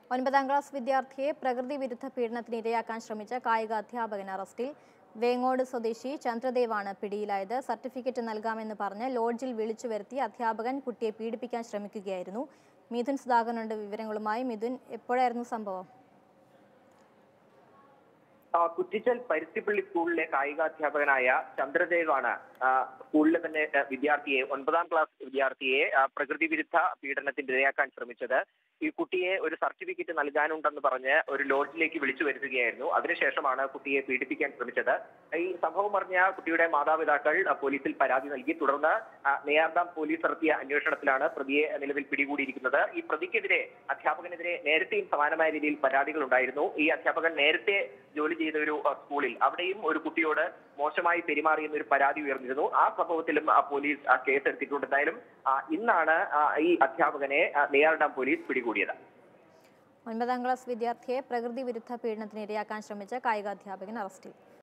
ഒൻപതാം ക്ലാസ് വിദ്യാർത്ഥിയെ പ്രകൃതി വിരുദ്ധ പീഡനത്തിന് ഇരയാക്കാൻ ശ്രമിച്ച കായിക അധ്യാപകൻ അറസ്റ്റിൽ വേങ്ങോട് സ്വദേശി ചന്ദ്രദേവാണ് പിടിയിലായത് സർട്ടിഫിക്കറ്റ് നൽകാമെന്ന് പറഞ്ഞ് ലോഡ്ജിൽ വിളിച്ചു വരുത്തി അധ്യാപകൻ കുട്ടിയെ പീഡിപ്പിക്കാൻ ശ്രമിക്കുകയായിരുന്നു മിഥുൻ സുധാകരനുണ്ട് വിവരങ്ങളുമായി മിഥുൻ എപ്പോഴായിരുന്നു സംഭവം ആ, കുറ്റിച്ചൽ പരുത്തിപ്പള്ളി സ്കൂളിലെ കായികാധ്യാപകനായ ചന്ദ്രദേവാണ് ആ, സ്കൂളിലെ തന്നെ ആ, വിദ്യാർത്ഥിയെ ഒൻപതാം ക്ലാസ് വിദ്യാർത്ഥിയെ ആ, പ്രകൃതി വിരുദ്ധ പീഡനത്തിന് ഇരയാക്കാൻ ശ്രമിച്ചത് ഈ കുട്ടിയെ ഒരു സർട്ടിഫിക്കറ്റ് നൽകാനുണ്ടെന്ന് പറഞ്ഞ് ഒരു ലോഡ്ജിലേക്ക് വിളിച്ചു വരുത്തുകയായിരുന്നു അതിനുശേഷമാണ് കുട്ടിയെ പീഡിപ്പിക്കാൻ ശ്രമിച്ചത് ഈ സംഭവം അറിഞ്ഞ കുട്ടിയുടെ മാതാപിതാക്കൾ ആ, പോലീസിൽ പരാതി നൽകി തുടർന്ന് ആ, നെയ്യാർഡാം പോലീസ് നടത്തിയ അന്വേഷണത്തിലാണ് പ്രതിയെ നിലവിൽ പിടികൂടിയിരിക്കുന്നത് ഈ പ്രതിക്കെതിരെ അധ്യാപകനെതിരെ നേരത്തെയും സമാനമായ രീതിയിൽ പരാതികൾ ഉണ്ടായിരുന്നു ഈ അധ്യാപകൻ നേരത്തെ ജോലി ചെയ്ത ഒരു ആ, സ്കൂളിൽ അവിടെയും ഒരു കുട്ടിയോട് മോശമായി പെരുമാറിയെന്ന ഒരു പരാതി ഉയർന്നിരുന്നു ആ സംഭവത്തിലും ആ, പോലീസ് ആ, കേസെടുത്തിട്ടുണ്ട് എന്തായാലും ആ, ഇന്നാണ് ആ, ഈ അധ്യാപകനെ ആ, നെയ്യാർഡാം പോലീസ് പിടികൂടിയത് ഒൻപതാം ക്ലാസ് വിദ്യാർത്ഥിയെ പ്രകൃതി വിരുദ്ധ പീഡനത്തിന് ഇരയാക്കാൻ ശ്രമിച്ച കായികാധ്യാപകൻ അറസ്റ്റിൽ